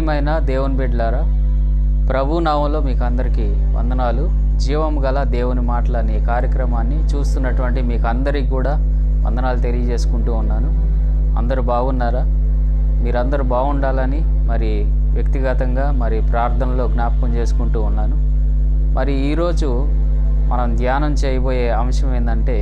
ప్రియమైన దేవుని బిడ్డలారా ప్రభు నామంలో మీకు అందరికీ వందనాలు జీవం గల దేవుని మాటలు అనే కార్యక్రమాన్ని చూస్తున్నటువంటి మీకు అందరికీ కూడా వందనాలు తెలియజేసుకుంటూ ఉన్నాను అందరూ బాగున్నారా మీరందరూ బాగుండాలని మరి వ్యక్తిగతంగా మరి ప్రార్థనలో జ్ఞాపకం చేసుకుంటూ ఉన్నాను మరి ఈరోజు మనం ధ్యానం చేయబోయే అంశం ఏంటంటే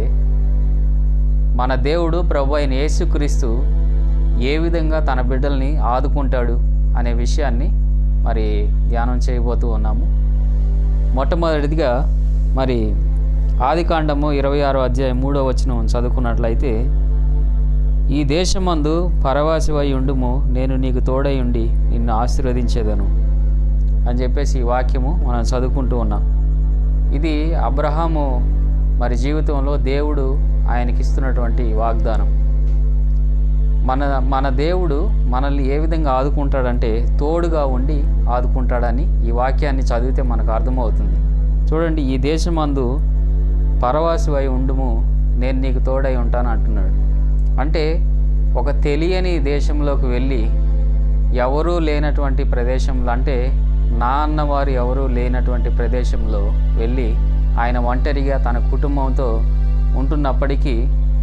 మన దేవుడు ప్రభు అయిన యేసుక్రీస్తు ఏ విధంగా తన బిడ్డల్ని ఆదుకుంటాడు అనే విషయాన్ని మరి ధ్యానం చేయబోతూ ఉన్నాము మొట్టమొదటిదిగా మరి ఆదికాండము ఇరవై ఆరో అధ్యాయం మూడో వచనం చదువుకున్నట్లయితే ఈ దేశమందు పరవాసివై ఉండుము నేను నీకు తోడై ఉండి నిన్ను ఆశీర్వదించేదను అని చెప్పేసి ఈ వాక్యము మనం చదువుకుంటూ ఉన్నాం ఇది అబ్రహాము మరి జీవితంలో దేవుడు ఆయనకిస్తున్నటువంటి వాగ్దానం మన మన దేవుడు మనల్ని ఏ విధంగా ఆదుకుంటాడంటే తోడుగా ఉండి ఆదుకుంటాడని ఈ వాక్యాన్ని చదివితే మనకు అర్థమవుతుంది చూడండి ఈ దేశమందు పరవాసివై ఉండుము నేను నీకు తోడై ఉంటాను అంటున్నాడు అంటే ఒక తెలియని దేశంలోకి వెళ్ళి ఎవరూ లేనటువంటి ప్రదేశంలో అంటే నా అన్నవారు ఎవరూ లేనటువంటి ప్రదేశంలో వెళ్ళి ఆయన ఒంటరిగా తన కుటుంబంతో ఉంటున్నప్పటికీ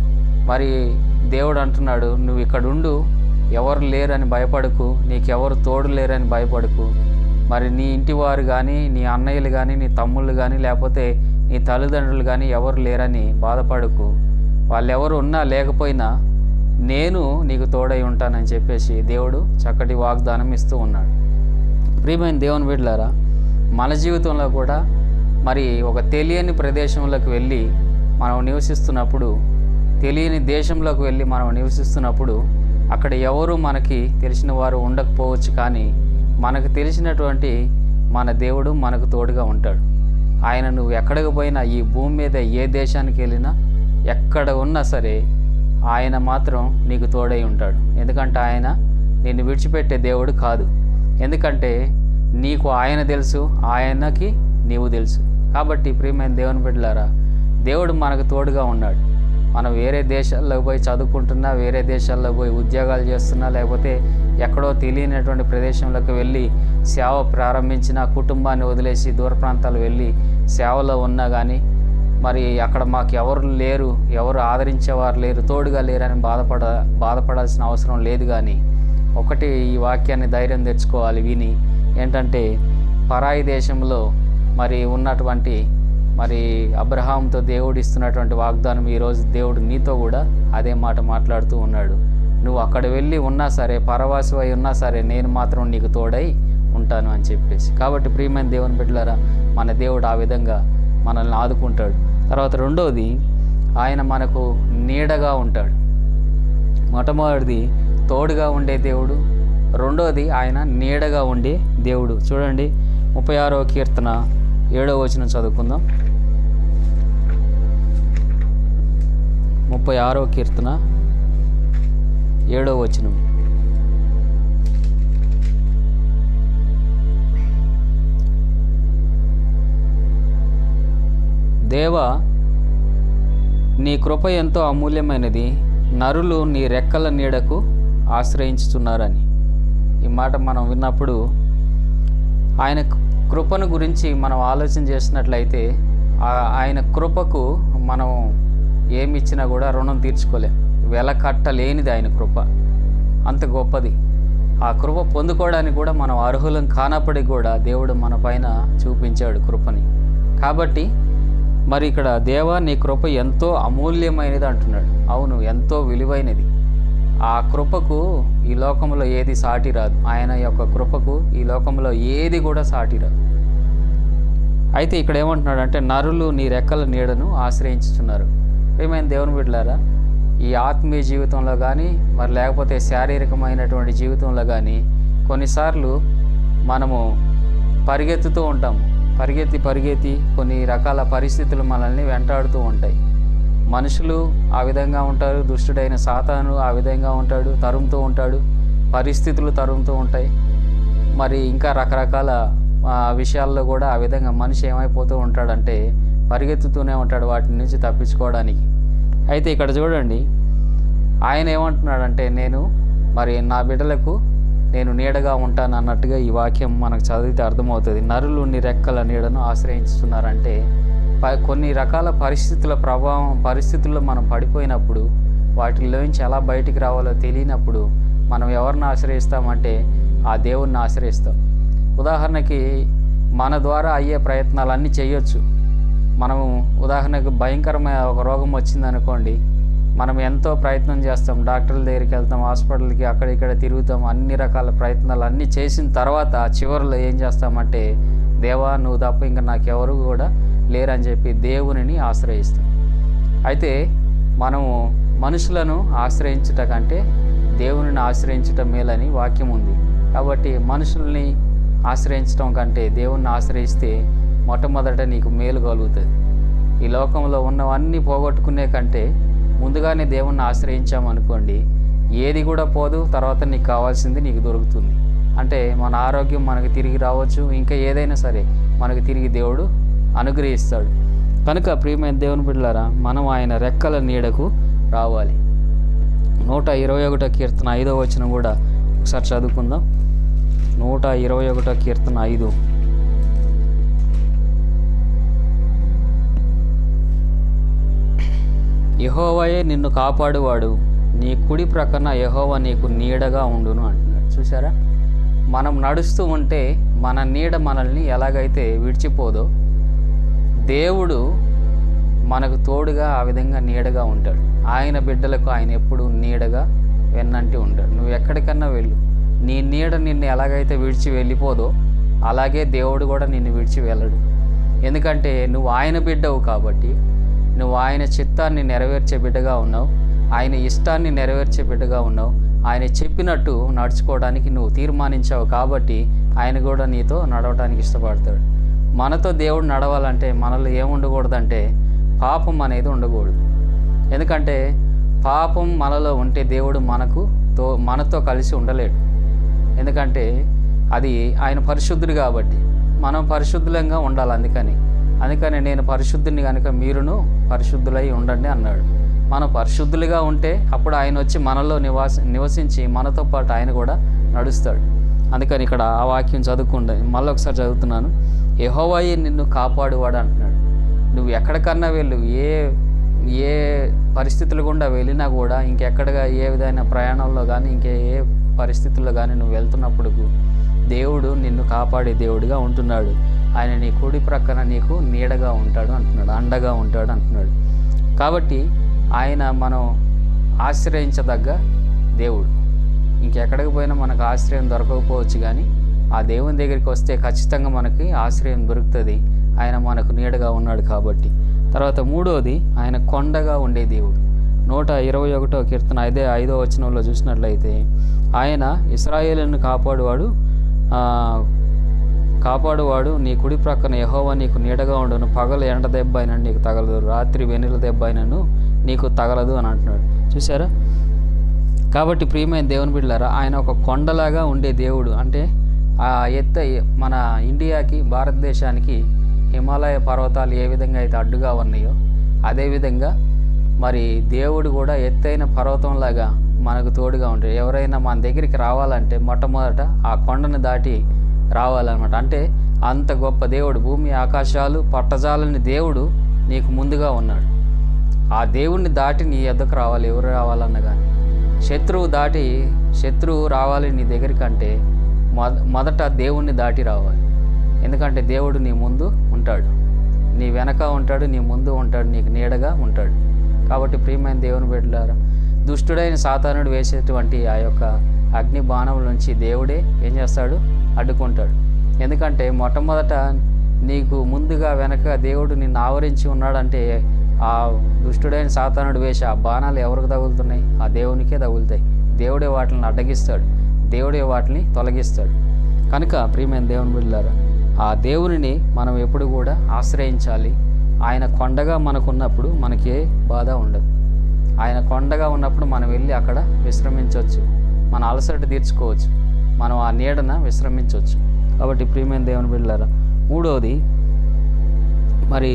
మరి దేవుడు అంటున్నాడు నువ్వు ఇక్కడ ఉండు ఎవరు లేరని భయపడకు నీకెవరు తోడు లేరని భయపడకు మరి నీ ఇంటి వారు కానీ నీ అన్నయ్యలు కానీ నీ తమ్ముళ్ళు కానీ లేకపోతే నీ తల్లిదండ్రులు కానీ ఎవరు లేరని బాధపడకు వాళ్ళు ఎవరు ఉన్నా లేకపోయినా నేను నీకు తోడై ఉంటానని చెప్పేసి దేవుడు చక్కటి వాగ్దానం ఇస్తూ ఉన్నాడు ప్రియమైన దేవుని బిడ్డలారా మన జీవితంలో కూడా మరి ఒక తెలియని ప్రదేశంలోకి వెళ్ళి మనం నివసిస్తున్నప్పుడు తెలియని దేశంలోకి వెళ్ళి మనం నివసిస్తున్నప్పుడు అక్కడ ఎవరు మనకి తెలిసిన వారు ఉండకపోవచ్చు కానీ మనకు తెలిసినటువంటి మన దేవుడు మనకు తోడుగా ఉంటాడు ఆయన నువ్వు ఎక్కడికి పోయినా ఈ భూమి మీద ఏ దేశానికి వెళ్ళినా ఎక్కడ ఉన్నా సరే ఆయన మాత్రం నీకు తోడై ఉంటాడు ఎందుకంటే ఆయన నిన్ను విడిచిపెట్టే దేవుడు కాదు ఎందుకంటే నీకు ఆయన తెలుసు ఆయనకి నీవు తెలుసు కాబట్టి ప్రియమైన దేవుని బిడ్డలారా దేవుడు మనకు తోడుగా ఉన్నాడు మనం వేరే దేశాల్లో పోయి చదువుకుంటున్నా వేరే దేశాల్లో పోయి ఉద్యోగాలు చేస్తున్నా లేకపోతే ఎక్కడో తెలియనటువంటి ప్రదేశంలోకి వెళ్ళి సేవ ప్రారంభించిన కుటుంబాన్ని వదిలేసి దూర ప్రాంతాలు వెళ్ళి సేవలో ఉన్నా కానీ మరి అక్కడ మాకు ఎవరు లేరు ఎవరు ఆదరించేవారు లేరు తోడుగా లేరని బాధపడ బాధపడాల్సిన అవసరం లేదు కానీ ఒకటి ఈ వాక్యాన్ని ధైర్యం తెచ్చుకోవాలి విని ఏంటంటే పరాయి దేశంలో మరి ఉన్నటువంటి మరి అబ్రహాంతో దేవుడు ఇస్తున్నటువంటి వాగ్దానం ఈరోజు దేవుడు నీతో కూడా అదే మాట మాట్లాడుతూ ఉన్నాడు నువ్వు అక్కడ వెళ్ళి ఉన్నా సరే పరవాసివై ఉన్నా సరే నేను మాత్రం నీకు తోడై ఉంటాను అని చెప్పేసి కాబట్టి ప్రియమైన దేవుని బిడ్డలారా మన దేవుడు ఆ విధంగా మనల్ని ఆదుకుంటాడు తర్వాత రెండవది ఆయన మనకు నీడగా ఉంటాడు మొట్టమొదటిది తోడుగా ఉండే దేవుడు రెండోది ఆయన నీడగా ఉండే దేవుడు చూడండి ముప్పై ఆరో కీర్తన ఏడో వచనం చదువుకుందాం ముప్పై ఆరో కీర్తన ఏడో వచనం దేవా నీ కృప ఎంతో అమూల్యమైనది నరులు నీ రెక్కల నీడకు ఆశ్రయించుతున్నారని ఈ మాట మనం విన్నప్పుడు ఆయన కృపను గురించి మనం ఆలోచన చేసినట్లయితే ఆ- ఆయన కృపకు మనం ఏమి ఇచ్చినా కూడా రుణం తీర్చుకోలేం వెల కట్టలేనిది ఆయన కృప అంత గొప్పది ఆ కృప పొందుకోవడానికి కూడా మనం అర్హులం కానప్పటికీ కూడా దేవుడు మన పైన చూపించాడు కృపని కాబట్టి మరి ఇక్కడ దేవా నీ కృప ఎంతో అమూల్యమైనది అంటున్నాడు అవును ఎంతో విలువైనది ఆ కృపకు ఈ లోకంలో ఏది సాటి రాదు ఆయన యొక్క కృపకు ఈ లోకంలో ఏది కూడా సాటి రాదు అయితే ఇక్కడ ఏమంటున్నాడు అంటే నరులు నీ రెక్కల నీడను ఆశ్రయించుతున్నారు ప్రియమైన దేవుని బిడ్డలారా ఈ ఆత్మీయ జీవితంలో కానీ మరి లేకపోతే శారీరకమైనటువంటి జీవితంలో కానీ కొన్నిసార్లు మనము పరిగెత్తుతూ ఉంటాము పరిగెత్తి పరిగెత్తి కొన్ని రకాల పరిస్థితులు మనల్ని వెంటాడుతూ ఉంటాయి మనుషులు ఆ విధంగా ఉంటారు దుష్టుడైన సాతాను ఆ విధంగా ఉంటాడు తరుముతూ ఉంటాడు పరిస్థితులు తరుముతూ ఉంటాయి మరి ఇంకా రకరకాల ఆ, విషయాల్లో కూడా ఆ విధంగా మనిషి ఏమైపోతూ ఉంటాడంటే పరిగెత్తుతూనే ఉంటాడు వాటి నుంచి తప్పించుకోవడానికి అయితే ఇక్కడ చూడండి ఆయన ఏమంటున్నాడంటే నేను మరి నా బిడ్డలకు నేను నీడగా ఉంటాను అన్నట్టుగా ఈ వాక్యం మనకు చదివితే అర్థమవుతుంది నరులు నీ రెక్కల నీడను ఆశ్రయించుతున్నారంటే ప- కొన్ని రకాల పరిస్థితుల ప్రభావం పరిస్థితుల్లో మనం పడిపోయినప్పుడు వాటిల్లోంచి ఎలా బయటికి రావాలో తెలియనప్పుడు మనం ఎవరిని ఆశ్రయిస్తామంటే ఆ దేవుణ్ణి ఆశ్రయిస్తాం ఉదాహరణకి మన ద్వారా అయ్యే ప్రయత్నాలన్నీ చేయొచ్చు మనము ఉదాహరణకు భయంకరమైన ఒక రోగం వచ్చిందనుకోండి మనం ఎంతో ప్రయత్నం చేస్తాం డాక్టర్ల దగ్గరికి వెళ్తాం హాస్పిటల్కి అక్కడ ఇక్కడ తిరుగుతాం అన్ని రకాల ప్రయత్నాలు అన్నీ చేసిన తర్వాత చివరిలో ఏం చేస్తామంటే దేవా నువ్వు తప్ప ఇంకా నాకెవరు కూడా లేరని చెప్పి దేవునిని ఆశ్రయిస్తాం అయితే మనము మనుషులను ఆశ్రయించుట కంటే దేవునిని ఆశ్రయించటం మేలని వాక్యం ఉంది కాబట్టి మనుషుల్ని ఆశ్రయించడం కంటే దేవుణ్ణి ఆశ్రయిస్తే మొట్టమొదట నీకు మేలు కలుగుతుంది ఈ లోకంలో ఉన్నవన్నీ పోగొట్టుకునే కంటే ముందుగానే దేవుణ్ణి ఆశ్రయించామనుకోండి ఏది కూడా పోదు తర్వాత నీకు కావాల్సింది నీకు దొరుకుతుంది అంటే మన ఆరోగ్యం మనకు తిరిగి రావచ్చు ఇంకా ఏదైనా సరే మనకు తిరిగి దేవుడు అనుగ్రహిస్తాడు కనుక ప్రియమైన దేవుని బిడ్డలారా మనం ఆయన రెక్కల నీడకు రావాలి నూట ఇరవై ఒకటో కీర్తన ఐదో వచనం కూడా ఒకసారి చదువుకుందాం నూట ఇరవై ఒకటో కీర్తన ఐదు యహోవయే నిన్ను కాపాడువాడు నీ కుడి ప్రక్కన యహోవ నీకు నీడగా ఉండును అంటున్నాడు చూసారా మనం నడుస్తూ ఉంటే మన నీడ మనల్ని ఎలాగైతే విడిచిపోదో దేవుడు మనకు తోడుగా ఆ విధంగా నీడగా ఉంటాడు ఆయన బిడ్డలకు ఆయన ఎప్పుడు నీడగా వెన్నంటి ఉంటాడు నువ్వు ఎక్కడికన్నా వెళ్ళు నీ నీడ నిన్ను ఎలాగైతే విడిచి వెళ్ళిపోదో అలాగే దేవుడు కూడా నిన్ను విడిచి వెళ్ళడు ఎందుకంటే నువ్వు ఆయన బిడ్డవు కాబట్టి నువ్వు ఆయన చిత్తాన్ని నెరవేర్చే బిడ్డగా ఉన్నావు ఆయన ఇష్టాన్ని నెరవేర్చే బిడ్డగా ఉన్నావు ఆయన చెప్పినట్టు నడుచుకోవడానికి నువ్వు తీర్మానించావు కాబట్టి ఆయన కూడా నీతో నడవడానికి ఇష్టపడతాడు మనతో దేవుడు నడవాలంటే మనలో ఏముండకూడదంటే పాపం అనేది ఉండకూడదు ఎందుకంటే పాపం మనలో ఉంటే దేవుడు మనకు తో మనతో కలిసి ఉండలేడు ఎందుకంటే అది ఆయన పరిశుద్ధుడు కాబట్టి మనం పరిశుద్ధులంగా ఉండాలి అందుకని అందుకని నేను పరిశుద్ధుని కనుక మీరును పరిశుద్ధులై ఉండండి అన్నాడు మనం పరిశుద్ధులుగా ఉంటే అప్పుడు ఆయన వచ్చి మనలో నివాస నివసించి మనతో పాటు ఆయన కూడా నడుస్తాడు అందుకని ఇక్కడ ఆ వాక్యం చదువుకుంటా మళ్ళీ ఒకసారి చదువుతున్నాను యెహోవాయే నిన్ను కాపాడువాడు అంటున్నాడు నువ్వు ఎక్కడికన్నా వెళ్ళు ఏ ఏ పరిస్థితులు గుండా వెళ్ళినా కూడా ఇంకెక్కడగా ఏ విధమైన ప్రయాణంలో కానీ ఇంకే ఏ పరిస్థితుల్లో కానీ నువ్వు వెళ్తున్నప్పుడు దేవుడు నిన్ను కాపాడే దేవుడిగా ఉంటున్నాడు ఆయన నీ కుడి ప్రక్కన నీకు నీడగా ఉంటాడు అంటున్నాడు అండగా ఉంటాడు అంటున్నాడు కాబట్టి ఆయన మనం ఆశ్రయించదగ్గ దేవుడు ఇంకెక్కడికి పోయినా మనకు ఆశ్రయం దొరకకపోవచ్చు కానీ ఆ దేవుని దగ్గరికి వస్తే ఖచ్చితంగా మనకి ఆశ్రయం దొరుకుతుంది ఆయన మనకు నీడగా ఉన్నాడు కాబట్టి తర్వాత మూడోది ఆయన కొండగా ఉండే దేవుడు నూట ఇరవై ఒకటో కీర్తన ఐదే ఐదో వచనంలో చూసినట్లయితే ఆయన ఇస్రాయేలును కాపాడువాడు ఆ, కాపాడువాడు నీ కుడి ప్రక్కన యహోవా నీకు నీడగా ఉండును పగలు ఎండ దెబ్బ అయినా నీకు తగలదు రాత్రి వెన్నెల దెబ్బ అయినను నీకు తగలదు అని అంటున్నాడు చూసారా కాబట్టి ప్రియమైన దేవుని బిడ్డలారా ఆయన ఒక కొండలాగా ఉండే దేవుడు అంటే ఆ ఎత్త మన ఇండియాకి భారతదేశానికి హిమాలయ పర్వతాలు ఏ విధంగా అయితే అడ్డుగా ఉన్నాయో అదేవిధంగా మరి దేవుడు కూడా ఎత్తైన పర్వతంలాగా మనకు తోడుగా ఉంటాడు ఎవరైనా మన దగ్గరికి రావాలంటే మొట్టమొదట ఆ కొండను దాటి రావాలన్నమాట అంటే అంత గొప్ప దేవుడు భూమి ఆకాశాలు పట్టజాలని దేవుడు నీకు ముందుగా ఉన్నాడు ఆ దేవుణ్ణి దాటి నీ ఎద్దకు రావాలి ఎవరు రావాలన్నా కానీ శత్రువు దాటి శత్రువు రావాలి నీ దగ్గరికి అంటే మొద మొదట దేవుణ్ణి దాటి రావాలి ఎందుకంటే దేవుడు నీ ముందు ఉంటాడు నీ వెనక ఉంటాడు నీ ముందు ఉంటాడు నీకు నీడగా ఉంటాడు కాబట్టి ప్రియమైన దేవుని బిడ్డలారా దుష్టుడైన సాతానుడు వేసేటువంటి ఆ యొక్క అగ్ని బాణం నుంచి దేవుడే ఏం చేస్తాడు అడ్డుకుంటాడు ఎందుకంటే మొట్టమొదట నీకు ముందుగా వెనక దేవుడు నిన్ను ఆవరించి ఉన్నాడంటే ఆ దుష్టుడైన సాతానుడు వేసే ఆ బాణాలు ఎవరికి తగులుతున్నాయి ఆ దేవునికే తగులుతాయి దేవుడే వాటిని అడ్డగిస్తాడు దేవుడే వాటిని తొలగిస్తాడు కనుక ప్రియమైన దేవుని బిడ్డలారా ఆ దేవునిని మనం ఎప్పుడు కూడా ఆశ్రయించాలి ఆయన కొండగా మనకున్నప్పుడు మనకి ఏ బాధ ఉండదు ఆయన కొండగా ఉన్నప్పుడు మనం వెళ్ళి అక్కడ విశ్రమించవచ్చు మన అలసట తీర్చుకోవచ్చు మనం ఆ నీడన విశ్రమించవచ్చు కాబట్టి ప్రియమైన దేవుని బిడ్డలారా మూడవది మరి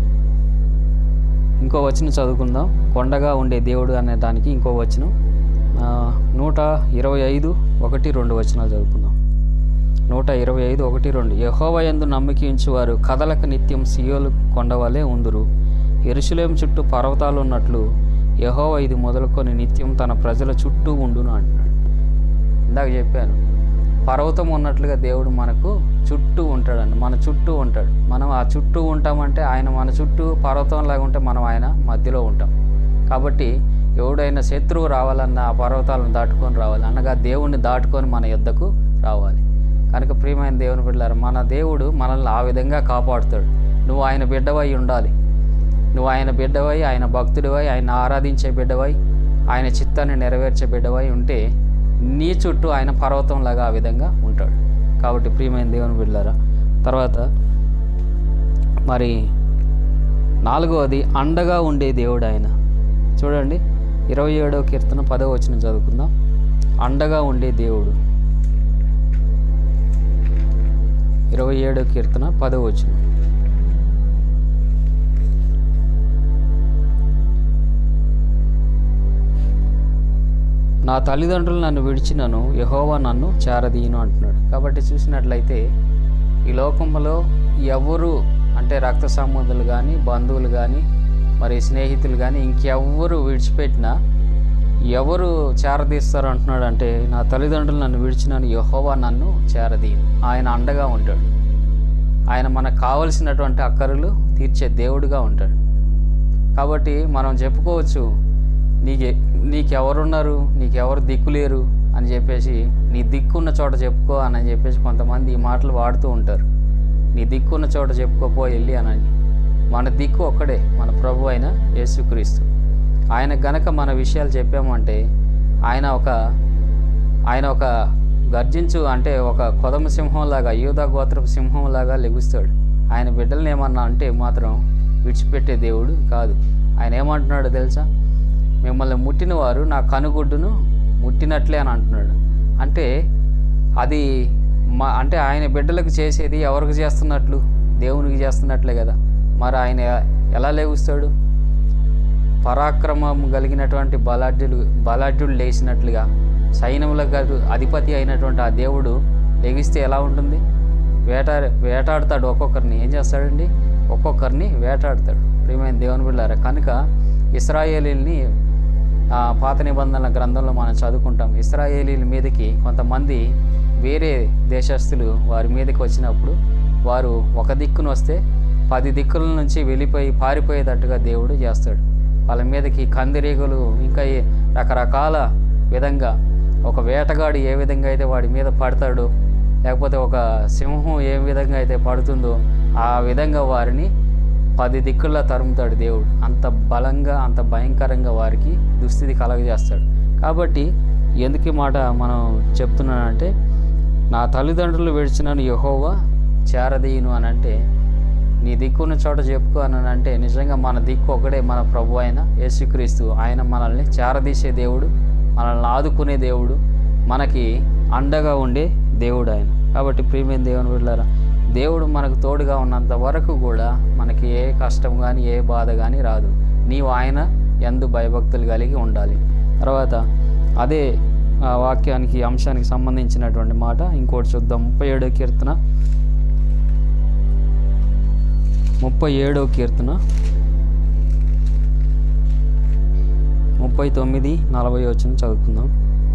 ఇంకో వచనం చదువుకుందాం కొండగా ఉండే దేవుడు అనే దానికి ఇంకో వచనం ఆ, నూట ఇరవై ఐదు ఒకటి రెండు వచనాలు చదువుకుందాం నూట ఇరవై ఐదు ఒకటి రెండు యహోవ యందు నమ్మకించు వారు కదలక నిత్యం సియోలు కొండవలే ఉందురు ఎరుసలేం చుట్టూ పర్వతాలు ఉన్నట్లు యహోవ ఇది మొదలుకొని నిత్యం తన ప్రజల చుట్టూ ఉండును అంటున్నాడు ఇందాక చెప్పాను పర్వతం ఉన్నట్లుగా దేవుడు మనకు చుట్టూ ఉంటాడండి మన చుట్టూ ఉంటాడు మనం ఆ చుట్టూ ఉంటామంటే ఆయన మన చుట్టూ పర్వతంలాగా ఉంటే మనం ఆయన మధ్యలో ఉంటాం కాబట్టి ఎవడైనా శత్రువు రావాలన్నా ఆ పర్వతాలను దాటుకొని రావాలి అనగా దేవుణ్ణి దాటుకొని మన యుద్ధకు రావాలి కనుక ప్రియమైన దేవుని బిడ్డారు మన దేవుడు మనల్ని ఆ విధంగా కాపాడుతాడు నువ్వు ఆయన బిడ్డవై ఉండాలి నువ్వు ఆయన బిడ్డవై ఆయన భక్తుడివై ఆయన ఆరాధించే బిడ్డవై ఆయన చిత్తాన్ని నెరవేర్చే బిడ్డవై ఉంటే నీ చుట్టూ ఆయన పర్వతంలాగా ఆ విధంగా ఉంటాడు కాబట్టి ప్రియమైన దేవుని బిడ్డారా తర్వాత మరి నాలుగవది అండగా ఉండే దేవుడు ఆయన చూడండి ఇరవై ఏడవ కీర్తన పదవ వచ్చిన చదువుకుందాం అండగా ఉండే దేవుడు ఇరవై ఏడో కీర్తన పదవ వచ్చిన నా తల్లిదండ్రులు నన్ను విడిచినను యహోవా నన్ను చేరదీయను అంటున్నాడు కాబట్టి చూసినట్లయితే ఈ లోకంలో ఎవరు అంటే రక్త సంబంధులు కానీ బంధువులు కానీ మరి స్నేహితులు కానీ ఇంకెవ్వరు విడిచిపెట్టినా ఎవరు చేరదీస్తారు అంటున్నాడు అంటే నా తల్లిదండ్రులు నన్ను విడిచినను యహోవా నన్ను చేరదీయను ఆయన అండగా ఉంటాడు ఆయన మనకు కావలసినటువంటి అక్కరులు తీర్చే దేవుడిగా ఉంటాడు కాబట్టి మనం చెప్పుకోవచ్చు నీకే నీకెవరున్నారు నీకెవరు దిక్కులేరు అని చెప్పేసి నీ దిక్కున్న చోట చెప్పుకో అని చెప్పేసి కొంతమంది ఈ మాటలు వాడుతూ ఉంటారు నీ దిక్కున్న చోట చెప్పుకోపో వెళ్ళి అని మన దిక్కు ఒక్కడే మన ప్రభు అయిన యేసుక్రీస్తు ఆయన గనక మన విషయాలు చెప్పామంటే ఆయన ఒక ఆయన ఒక గర్జించు అంటే ఒక కొదమ సింహంలాగా యూదా గోత్రపు సింహంలాగా లెగుస్తాడు ఆయన బిడ్డల్ని ఏమన్నా అంటే మాత్రం విడిచిపెట్టే దేవుడు కాదు ఆయన ఏమంటున్నాడో తెలుసా మిమ్మల్ని ముట్టిన వారు నా కనుగుడ్డును ముట్టినట్లే అని అంటున్నాడు అంటే అది మా అంటే ఆయన బిడ్డలకు చేసేది ఎవరికి చేస్తున్నట్లు దేవునికి చేస్తున్నట్లే కదా మరి ఆయన ఎలా లేగుస్తాడు పరాక్రమం కలిగినటువంటి బలాఢ్యులు బలాఢ్యుడు లేచినట్లుగా సైన్యములకు అధిపతి అయినటువంటి ఆ దేవుడు లెగిస్తే ఎలా ఉంటుంది వేట వేటాడుతాడు ఒక్కొక్కరిని ఏం చేస్తాడండి ఒక్కొక్కరిని వేటాడతాడు ప్రియమైన దేవుని బిళ్ళారా కనుక ఇస్రాయేలీల్ని ఆ పాత నిబంధనల గ్రంథంలో మనం చదువుకుంటాం ఇస్రాయేలీల మీదకి కొంతమంది వేరే దేశస్తులు వారి మీదకి వచ్చినప్పుడు వారు ఒక దిక్కును వస్తే పది దిక్కుల నుంచి వెళ్ళిపోయి పారిపోయేటట్టుగా దేవుడు చేస్తాడు వాళ్ళ మీదకి కందిరీగలు ఇంకా ఏ రకరకాల విధంగా ఒక వేటగాడు ఏ విధంగా అయితే వాడి మీద పడతాడో లేకపోతే ఒక సింహం ఏ విధంగా అయితే పడుతుందో ఆ విధంగా వారిని పది దిక్కుల్లో తరుముతాడు దేవుడు అంత బలంగా అంత భయంకరంగా వారికి దుస్థితి కలగజేస్తాడు కాబట్టి ఎందుకు ఈ మాట మనం చెప్తున్నానంటే నా తల్లిదండ్రులు విడిచినను యహోవా చేరదీయును అని అంటే నీ దిక్కున్న చోట చెప్పుకో అని అంటే నిజంగా మన దిక్కు ఒకడే మన ప్రభు అయిన యేసుక్రీస్తు ఆయన మనల్ని చేరదీసే దేవుడు మనల్ని ఆదుకునే దేవుడు మనకి అండగా ఉండే దేవుడు ఆయన కాబట్టి ప్రియమైన దేవుని బిడ్డారా దేవుడు మనకు తోడుగా ఉన్నంత వరకు కూడా మనకి ఏ కష్టం కానీ ఏ బాధ కానీ రాదు నీవు ఆయన ఎందు భయభక్తులు కలిగి ఉండాలి తర్వాత అదే ఆ వాక్యానికి అంశానికి సంబంధించినటువంటి మాట ఇంకోటి చూద్దాం ముప్పై ఏడో కీర్తన ముప్పై ఏడో కీర్తన ముప్పై తొమ్మిది నలభై వచ్చిన చదువుకుందాం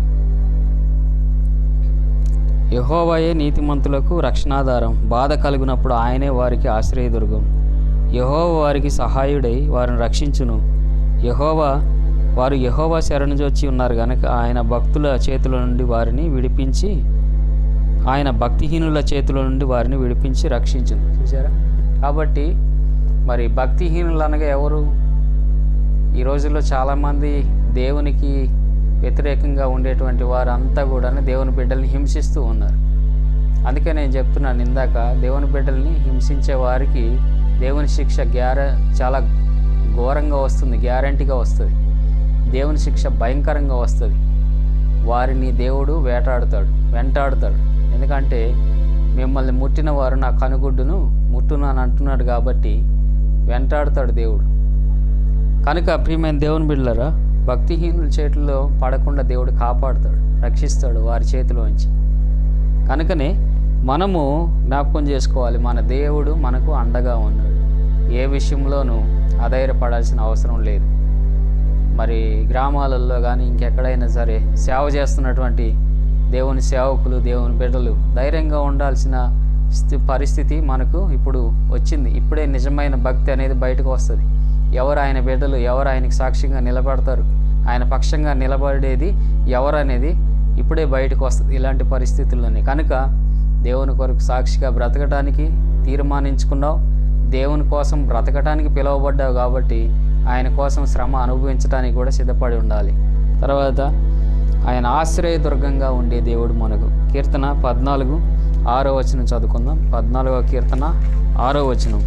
యహోవాయే నీతిమంతులకు రక్షణాధారం బాధ కలిగినప్పుడు ఆయనే వారికి ఆశ్రయదుర్గం యహోవ వారికి సహాయుడై వారిని రక్షించును యహోవా వారు యహోవా శరణుజొచ్చి ఉన్నారు గనక ఆయన భక్తుల చేతుల నుండి వారిని విడిపించి ఆయన భక్తిహీనుల చేతుల నుండి వారిని విడిపించి రక్షించును చూసారా కాబట్టి మరి భక్తిహీనులు అనగా ఎవరు ఈ రోజుల్లో చాలామంది దేవునికి వ్యతిరేకంగా ఉండేటువంటి వారంతా కూడా దేవుని బిడ్డల్ని హింసిస్తూ ఉన్నారు అందుకే నేను చెప్తున్నాను ఇందాక దేవుని బిడ్డల్ని హింసించే వారికి దేవుని శిక్ష గ్యార చాలా ఘోరంగా వస్తుంది గ్యారంటీగా వస్తుంది దేవుని శిక్ష భయంకరంగా వస్తుంది వారిని దేవుడు వేటాడుతాడు వెంటాడుతాడు ఎందుకంటే మిమ్మల్ని ముట్టిన వారు నా కనుగుడ్డును ముట్టును అని అంటున్నాడు కాబట్టి వెంటాడుతాడు దేవుడు కనుక ప్రియమైన దేవుని బిడ్డలరా భక్తిహీనుల చేతుల్లో పడకుండా దేవుడు కాపాడుతాడు రక్షిస్తాడు వారి చేతిలోంచి కనుకనే మనము జ్ఞాపకం చేసుకోవాలి మన దేవుడు మనకు అండగా ఉన్నాడు ఏ విషయంలోనూ అధైర్యపడాల్సిన అవసరం లేదు మరి గ్రామాలలో కానీ ఇంకెక్కడైనా సరే సేవ చేస్తున్నటువంటి దేవుని సేవకులు దేవుని బిడ్డలు ధైర్యంగా ఉండాల్సిన స్థి- పరిస్థితి మనకు ఇప్పుడు వచ్చింది ఇప్పుడే నిజమైన భక్తి అనేది బయటకు వస్తుంది ఎవరు ఆయన బిడ్డలు ఎవరు ఆయనకి సాక్ష్యంగా నిలబడతారు ఆయన పక్షంగా నిలబడేది ఎవరు అనేది ఇప్పుడే బయటకు వస్తుంది ఇలాంటి పరిస్థితుల్లోనే కనుక దేవుని కొరకు సాక్షిగా బ్రతకడానికి తీర్మానించుకున్నావు దేవుని కోసం బ్రతకటానికి పిలువబడ్డావు కాబట్టి ఆయన కోసం శ్రమ అనుభవించడానికి కూడా సిద్ధపడి ఉండాలి తర్వాత ఆయన ఆశ్రయదుర్గంగా ఉండే దేవుడు మనకు కీర్తన పద్నాలుగు ఆరో వచనం చదువుకుందాం పద్నాలుగో కీర్తన ఆరో వచనం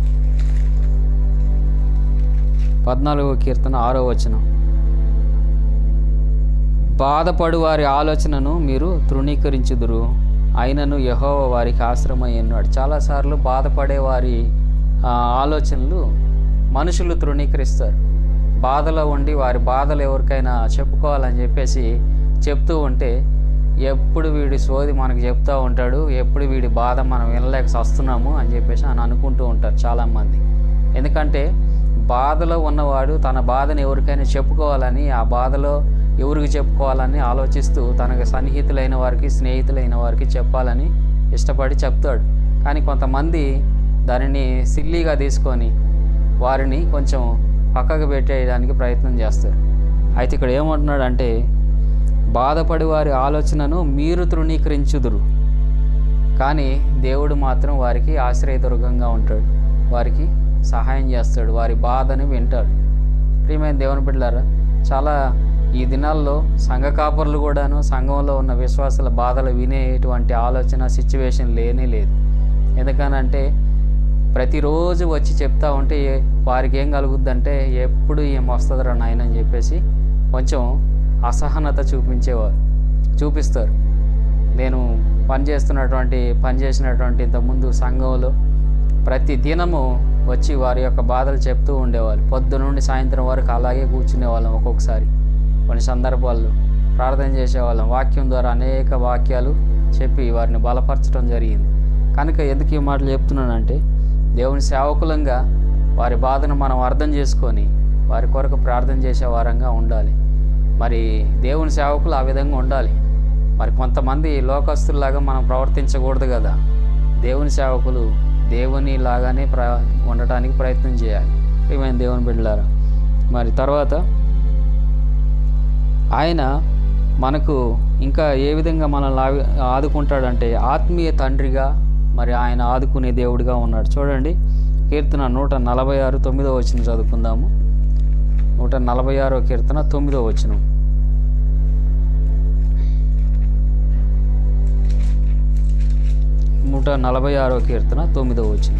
పద్నాలుగో కీర్తన ఆరో వచనం బాధపడు వారి ఆలోచనను మీరు తృణీకరించుదురు అయినను యహోవ వారికి ఆశ్రమై ఉన్నాడు చాలాసార్లు బాధపడే వారి ఆ, ఆలోచనలు మనుషులు తృణీకరిస్తారు బాధలో ఉండి వారి బాధలు ఎవరికైనా చెప్పుకోవాలని చెప్పేసి చెప్తూ ఉంటే ఎప్పుడు వీడి సోది మనకు చెప్తూ ఉంటాడు ఎప్పుడు వీడి బాధ మనం వినలేక వస్తున్నాము అని చెప్పేసి అని అనుకుంటూ ఉంటారు చాలామంది ఎందుకంటే బాధలో ఉన్నవాడు తన బాధను ఎవరికైనా చెప్పుకోవాలని ఆ బాధలో ఎవరికి చెప్పుకోవాలని ఆలోచిస్తూ తనకు సన్నిహితులైన వారికి స్నేహితులైన వారికి చెప్పాలని ఇష్టపడి చెప్తాడు కానీ కొంతమంది దానిని సిల్లీగా తీసుకొని వారిని కొంచెం పక్కకు పెట్టేయడానికి ప్రయత్నం చేస్తారు అయితే ఇక్కడ ఏమంటున్నాడు అంటే బాధపడి వారి ఆలోచనను మీరు తృణీకరించుదురు కానీ దేవుడు మాత్రం వారికి ఆశ్రయదుర్గంగా ఉంటాడు వారికి సహాయం చేస్తాడు వారి బాధని వింటాడు ప్రియమైన దేవుని బిడ్డలారా చాలా ఈ దినాల్లో సంఘ కాపర్లు కూడాను సంఘంలో ఉన్న విశ్వాసాల బాధలు వినేటువంటి ఆలోచన సిచ్యువేషన్ లేనే లేదు ఎందుకనంటే ప్రతిరోజు వచ్చి చెప్తా ఉంటే ఏ- వారికి ఏం కలుగుద్దంటే ఎప్పుడు ఏం వస్తుందిరా నాయన అని చెప్పేసి కొంచెం అసహనత చూపించేవారు చూపిస్తారు నేను పనిచేస్తున్నటువంటి పనిచేసినటువంటి ఇంతకుముందు సంఘంలో ప్రతి దినము వచ్చి వారి యొక్క బాధలు చెప్తూ ఉండేవాళ్ళు పొద్దు నుండి సాయంత్రం వరకు అలాగే కూర్చునేవాళ్ళం ఒక్కొక్కసారి కొన్ని సందర్భాల్లో ప్రార్థన చేసేవాళ్ళం వాక్యం ద్వారా అనేక వాక్యాలు చెప్పి వారిని బలపరచడం జరిగింది కనుక ఎందుకు ఈ మాటలు చెప్తున్నానంటే దేవుని సేవకులంగా వారి బాధను మనం అర్థం చేసుకొని వారి కొరకు ప్రార్థన చేసే వారంగా ఉండాలి మరి దేవుని సేవకులు ఆ విధంగా ఉండాలి మరి కొంతమంది లోకస్తుల్లాగా మనం ప్రవర్తించకూడదు కదా దేవుని సేవకులు దేవుని లాగానే ప్ర ఉండటానికి ప్రయత్నం చేయాలి ప్రియమైన దేవుని బిడ్డలారా మరి తర్వాత ఆయన మనకు ఇంకా ఏ విధంగా మనల్ని ఆవి- ఆదుకుంటాడంటే ఆత్మీయ తండ్రిగా మరి ఆయన ఆదుకునే దేవుడిగా ఉన్నాడు చూడండి కీర్తన నూట నలభై ఆరు తొమ్మిదో వచ్చిన చదువుకుందాము నూట నలభై ఆరో కీర్తన తొమ్మిదో వచనం నూట నలభై ఆరో కీర్తన తొమ్మిదో వచనం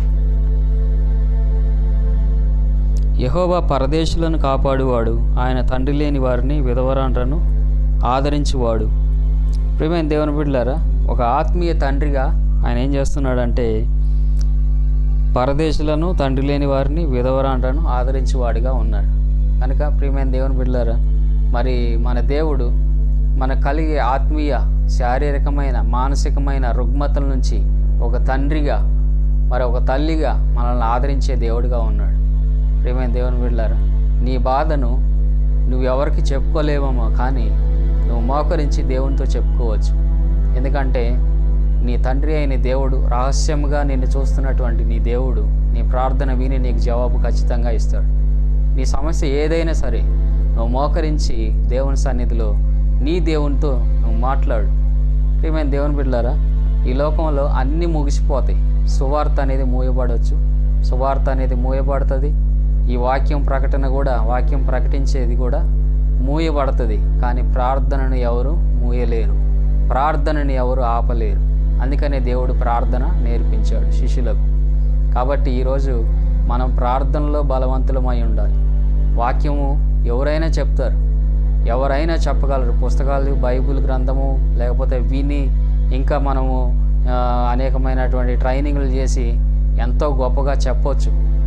యహోవా పరదేశులను కాపాడువాడు ఆయన తండ్రి లేని వారిని విధవరాండ్రను ఆదరించువాడు ప్రియమైన దేవుని బిడ్డలారా ఒక ఆత్మీయ తండ్రిగా ఆయన ఏం చేస్తున్నాడంటే పరదేశులను తండ్రి లేని వారిని విధవరాండ్రను ఆదరించేవాడిగా ఉన్నాడు కనుక ప్రియమైన దేవుని బిడ్డలారా మరి మన దేవుడు మన కలిగే ఆత్మీయ శారీరకమైన మానసికమైన రుగ్మతల నుంచి ఒక తండ్రిగా మరి ఒక తల్లిగా మనల్ని ఆదరించే దేవుడిగా ఉన్నాడు ప్రియమైన దేవుని బిడ్డలారా నీ బాధను నువ్వు ఎవరికి చెప్పుకోలేవేమో కానీ నువ్వు మోకరించి దేవునితో చెప్పుకోవచ్చు ఎందుకంటే నీ తండ్రి అయిన దేవుడు రహస్యముగా నిన్ను చూస్తున్నటువంటి నీ దేవుడు నీ ప్రార్థన విని నీకు జవాబు ఖచ్చితంగా ఇస్తాడు నీ సమస్య ఏదైనా సరే నువ్వు మోకరించి దేవుని సన్నిధిలో నీ దేవునితో నువ్వు మాట్లాడు ప్రియమైన దేవుని బిడ్డలారా ఈ లోకంలో అన్నీ ముగిసిపోతాయి సువార్త అనేది మూయబడవచ్చు సువార్త అనేది మూయబడుతుంది ఈ వాక్యం ప్రకటన కూడా వాక్యం ప్రకటించేది కూడా మూయబడుతుంది కానీ ప్రార్థనను ఎవరు మూయలేరు ప్రార్థనని ఎవరు ఆపలేరు అందుకనే దేవుడు ప్రార్థన నేర్పించాడు శిష్యులకు కాబట్టి ఈరోజు మనం ప్రార్థనలో బలవంతులమై ఉండాలి వాక్యము ఎవరైనా చెప్తారు ఎవరైనా చెప్పగలరు పుస్తకాలు బైబిల్ గ్రంథము లేకపోతే విని ఇంకా మనము ఆ, అనేకమైనటువంటి ట్రైనింగ్లు చేసి ఎంతో గొప్పగా చెప్పొచ్చు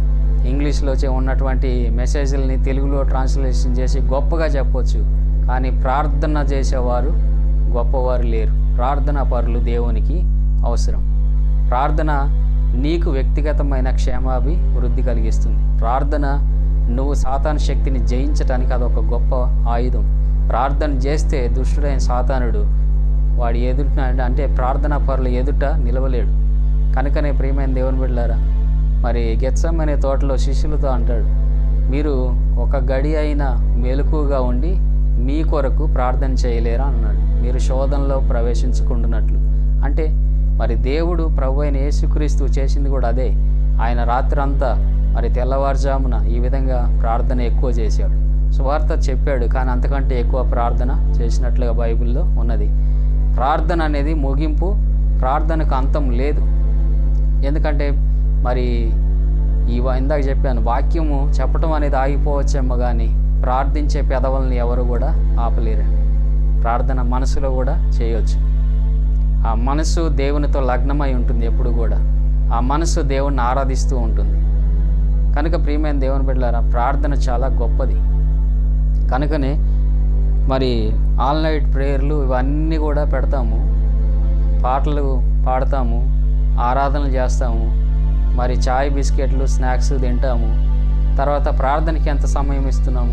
ఇంగ్లీష్లో చే- ఉన్నటువంటి మెసేజ్ని తెలుగులో ట్రాన్స్లేషన్ చేసి గొప్పగా చెప్పొచ్చు కానీ ప్రార్థన చేసేవారు గొప్పవారు లేరు ప్రార్థన పరులు దేవునికి అవసరం ప్రార్థన నీకు వ్యక్తిగతమైన క్షేమాభి వృద్ధి కలిగిస్తుంది ప్రార్థన నువ్వు సాతాను శక్తిని జయించడానికి అదొక గొప్ప ఆయుధం ప్రార్థన చేస్తే దుష్టుడైన సాతానుడు వాడి ఎదుట అంటే ప్రార్థన పరుల ఎదుట నిలవలేడు కనుకనే ప్రియమైన దేవుని బిడ్డారా మరి గెత్సం అనే తోటలో శిష్యులతో అంటాడు మీరు ఒక గడి అయినా మెలకుగా ఉండి మీ కొరకు ప్రార్థన చేయలేరా అన్నాడు మీరు శోధనలో ప్రవేశించుకుంటున్నట్లు అంటే మరి దేవుడు ప్రభు అయిన యేసుక్రీస్తు చేసింది కూడా అదే ఆయన రాత్రి అంతా మరి తెల్లవారుజామున ఈ విధంగా ప్రార్థన ఎక్కువ చేశాడు సువార్త చెప్పాడు కానీ అంతకంటే ఎక్కువ ప్రార్థన చేసినట్లుగా బైబిల్లో ఉన్నది ప్రార్థన అనేది ముగింపు ప్రార్థనకు అంతం లేదు ఎందుకంటే మరి ఈ వా- ఇందాక చెప్పాను వాక్యము చెప్పటం అనేది ఆగిపోవచ్చేమో కానీ ప్రార్థించే పెదవుల్ని ఎవరు కూడా ఆపలేరండి ప్రార్థన మనసులో కూడా చేయొచ్చు ఆ మనసు దేవునితో లగ్నమై ఉంటుంది ఎప్పుడు కూడా ఆ మనసు దేవుణ్ణి ఆరాధిస్తూ ఉంటుంది కనుక ప్రియమైన దేవుని బిడ్డలారా ప్రార్థన చాలా గొప్పది కనుకనే మరి ఆల్ నైట్ ప్రేయర్లు ఇవన్నీ కూడా పెడతాము పాటలు పాడతాము ఆరాధనలు చేస్తాము మరి చాయ్ బిస్కెట్లు స్నాక్స్ తింటాము తర్వాత ప్రార్థనకి ఎంత సమయం ఇస్తున్నాము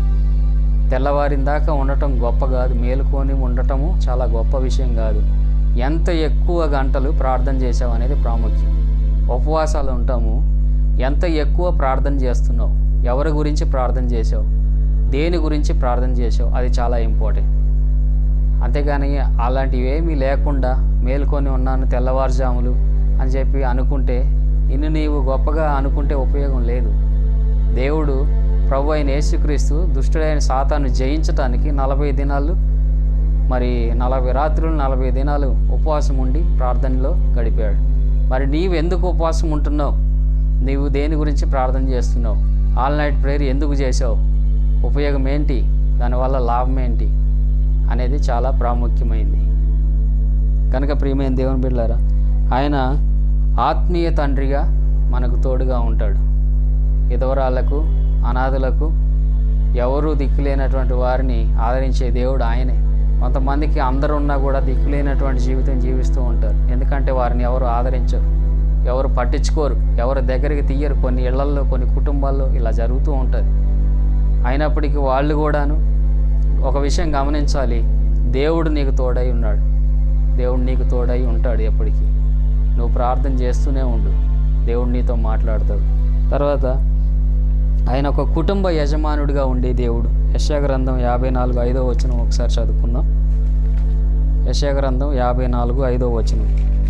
తెల్లవారిన దాకా ఉండటం గొప్ప కాదు మేలుకొని ఉండటము చాలా గొప్ప విషయం కాదు ఎంత ఎక్కువ గంటలు ప్రార్థన చేసావు అనేది ప్రాముఖ్యం ఉపవాసాలు ఉంటాము ఎంత ఎక్కువ ప్రార్థన చేస్తున్నావు ఎవరి గురించి ప్రార్థన చేసావు దేని గురించి ప్రార్థన చేసావు అది చాలా ఇంపార్టెంట్ అంతేగాని అలాంటివి ఏమీ లేకుండా మేల్కొని ఉన్నాను తెల్లవారుజాములు అని చెప్పి అనుకుంటే ఇన్ని నీవు గొప్పగా అనుకుంటే ఉపయోగం లేదు దేవుడు ప్రభు అయిన యేసుక్రీస్తు దుష్టుడైన సాతాను జయించటానికి నలభై దినాలు మరి నలభై రాత్రులు నలభై దినాలు ఉపవాసం ఉండి ప్రార్థనలో గడిపాడు మరి నీవు ఎందుకు ఉపవాసం ఉంటున్నావు నీవు దేని గురించి ప్రార్థన చేస్తున్నావు ఆల్ నైట్ ప్రేయర్ ఎందుకు చేసావు ఉపయోగం ఏంటి దానివల్ల లాభం ఏంటి అనేది చాలా ప్రాముఖ్యమైంది కనుక ప్రియమైన దేవుని బిడ్డారా ఆయన ఆత్మీయ తండ్రిగా మనకు తోడుగా ఉంటాడు విధవరాలకు అనాథులకు ఎవరు దిక్కులేనటువంటి వారిని ఆదరించే దేవుడు ఆయనే కొంతమందికి అందరూ ఉన్నా కూడా దిక్కులేనటువంటి జీవితం జీవిస్తూ ఉంటారు ఎందుకంటే వారిని ఎవరు ఆదరించరు ఎవరు పట్టించుకోరు ఎవరు దగ్గరికి తీయరు కొన్ని ఇళ్లల్లో కొన్ని కుటుంబాల్లో ఇలా జరుగుతూ ఉంటుంది అయినప్పటికీ వాళ్ళు కూడాను ఒక విషయం గమనించాలి దేవుడు నీకు తోడై ఉన్నాడు దేవుడు నీకు తోడై ఉంటాడు ఎప్పటికీ నువ్వు ప్రార్థన చేస్తూనే ఉండు దేవుడు నీతో మాట్లాడతాడు తర్వాత ఆయన ఒక కుటుంబ యజమానుడిగా ఉండే దేవుడు యశాగ్రంథం యాభై నాలుగు ఐదో వచనం ఒకసారి చదువుకుందాం యశాగ్రంథం యాభై నాలుగు ఐదో వచనం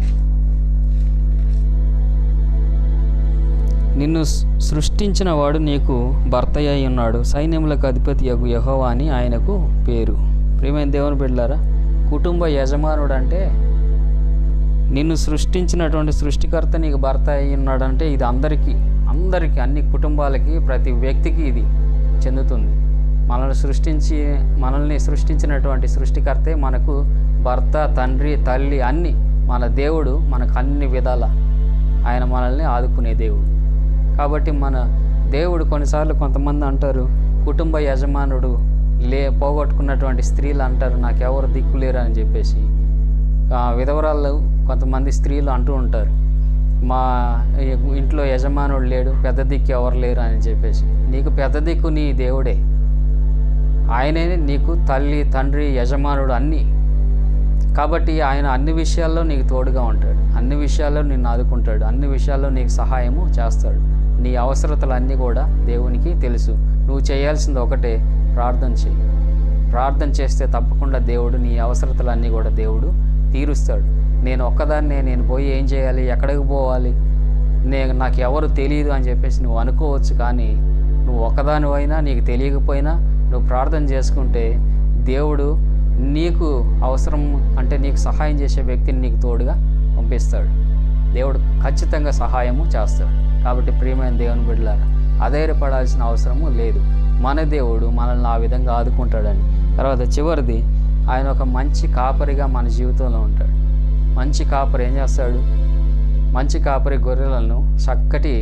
నిన్ను సృ- సృష్టించిన వాడు నీకు భర్త అయి ఉన్నాడు సైన్యములకు అధిపతి యగు యహోవా అని ఆయనకు పేరు ప్రియమైన దేవుని బిడ్డలారా కుటుంబ యజమానుడు అంటే నిన్ను సృష్టించినటువంటి సృష్టికర్త నీకు భర్త అయి ఉన్నాడంటే ఇది అందరికీ అందరికీ అన్ని కుటుంబాలకి ప్రతి వ్యక్తికి ఇది చెందుతుంది మనల్ని సృష్టించి మనల్ని సృష్టించినటువంటి సృష్టికర్తే మనకు భర్త తండ్రి తల్లి అన్ని మన దేవుడు మనకు అన్ని విధాల ఆయన మనల్ని ఆదుకునే దేవుడు కాబట్టి మన దేవుడు కొన్నిసార్లు కొంతమంది అంటారు కుటుంబ యజమానుడు లే పోగొట్టుకున్నటువంటి స్త్రీలు అంటారు నాకెవరు దిక్కులేరు అని చెప్పేసి ఆ, విధవరాళ్ళు కొంతమంది స్త్రీలు అంటూ ఉంటారు మా ఇంట్లో యజమానుడు లేడు పెద్ద దిక్కు ఎవరు లేరు అని చెప్పేసి నీకు పెద్ద దిక్కు నీ దేవుడే ఆయనే నీకు తల్లి తండ్రి యజమానుడు అన్నీ కాబట్టి ఆయన అన్ని విషయాల్లో నీకు తోడుగా ఉంటాడు అన్ని విషయాల్లో నిన్ను ఆదుకుంటాడు అన్ని విషయాల్లో నీకు సహాయము చేస్తాడు నీ అవసరతలన్నీ కూడా దేవునికి తెలుసు నువ్వు చేయాల్సింది ఒకటే ప్రార్థన చేయి ప్రార్థన చేస్తే తప్పకుండా దేవుడు నీ అవసరతలన్నీ కూడా దేవుడు తీరుస్తాడు నేను ఒక్కదాన్నే నేను పోయి ఏం చేయాలి ఎక్కడికి పోవాలి నేను నాకు ఎవరు తెలియదు అని చెప్పేసి నువ్వు అనుకోవచ్చు కానీ నువ్వు ఒక్కదానివైనా నీకు తెలియకపోయినా నువ్వు ప్రార్థన చేసుకుంటే దేవుడు నీకు అవసరం అంటే నీకు సహాయం చేసే వ్యక్తిని నీకు తోడుగా పంపిస్తాడు దేవుడు ఖచ్చితంగా సహాయము చేస్తాడు కాబట్టి ప్రియమైన దేవుని బిడ్డలారా అధైర్యపడాల్సిన అవసరము లేదు మన దేవుడు మనల్ని ఆ విధంగా ఆదుకుంటాడని తర్వాత చివరిది ఆయన ఒక మంచి కాపరిగా మన జీవితంలో ఉంటాడు మంచి కాపరి ఏం చేస్తాడు మంచి కాపరి గొర్రెలను చక్కటి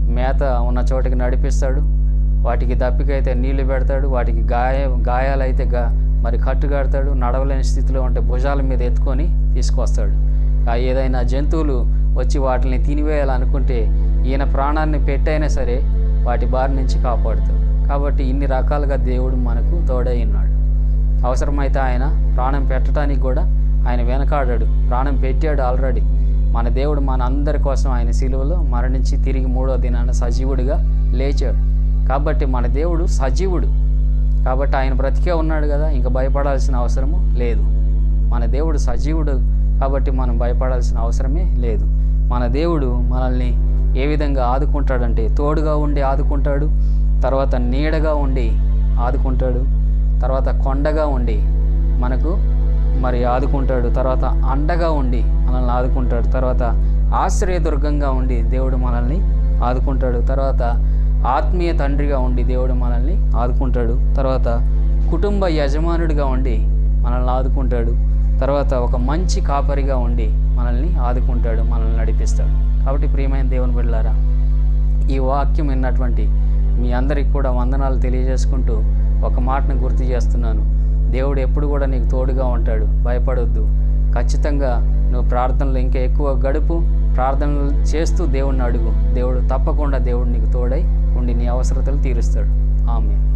మేత ఉన్న చోటికి నడిపిస్తాడు వాటికి దప్పికైతే నీళ్లు పెడతాడు వాటికి గాయ గాయాలైతే గా మరి కట్టు కడతాడు నడవలేని స్థితిలో ఉంటే భుజాల మీద ఎత్తుకొని తీసుకొస్తాడు ఆ ఏదైనా జంతువులు వచ్చి వాటిని తినివేయాలనుకుంటే ఈయన ప్రాణాన్ని పెట్టైనా సరే వాటి బారి నుంచి కాపాడుతాడు కాబట్టి ఇన్ని రకాలుగా దేవుడు మనకు తోడై ఉన్నాడు అవసరమైతే ఆయన ప్రాణం పెట్టడానికి కూడా ఆయన వెనకాడాడు ప్రాణం పెట్టాడు ఆల్రెడీ మన దేవుడు మన అందరి కోసం ఆయన సిలువలో మరణించి తిరిగి మూడో దినాన సజీవుడిగా లేచాడు కాబట్టి మన దేవుడు సజీవుడు కాబట్టి ఆయన బ్రతికే ఉన్నాడు కదా ఇంకా భయపడాల్సిన అవసరము లేదు మన దేవుడు సజీవుడు కాబట్టి మనం భయపడాల్సిన అవసరమే లేదు మన దేవుడు మనల్ని ఏ విధంగా ఆదుకుంటాడంటే తోడుగా ఉండి ఆదుకుంటాడు తర్వాత నీడగా ఉండి ఆదుకుంటాడు తర్వాత కొండగా ఉండి మనకు మరి ఆదుకుంటాడు తర్వాత అండగా ఉండి మనల్ని ఆదుకుంటాడు తర్వాత ఆశ్రయదుర్గంగా ఉండి దేవుడు మనల్ని ఆదుకుంటాడు తర్వాత ఆత్మీయ తండ్రిగా ఉండి దేవుడు మనల్ని ఆదుకుంటాడు తర్వాత కుటుంబ యజమానుడిగా ఉండి మనల్ని ఆదుకుంటాడు తర్వాత ఒక మంచి కాపరిగా ఉండి మనల్ని ఆదుకుంటాడు మనల్ని నడిపిస్తాడు కాబట్టి ప్రియమైన దేవుని బిడ్డలారా ఈ వాక్యం విన్నటువంటి మీ అందరికి కూడా వందనాలు తెలియజేసుకుంటూ ఒక మాటను గుర్తు చేస్తున్నాను దేవుడు ఎప్పుడు కూడా నీకు తోడుగా ఉంటాడు భయపడొద్దు ఖచ్చితంగా నువ్వు ప్రార్థనలు ఇంకా ఎక్కువ గడుపు ప్రార్థనలు చేస్తూ దేవుణ్ణి అడుగు దేవుడు తప్పకుండా దేవుడు నీకు తోడై ఉండి నీ అవసరతలు తీరుస్తాడు ఆమె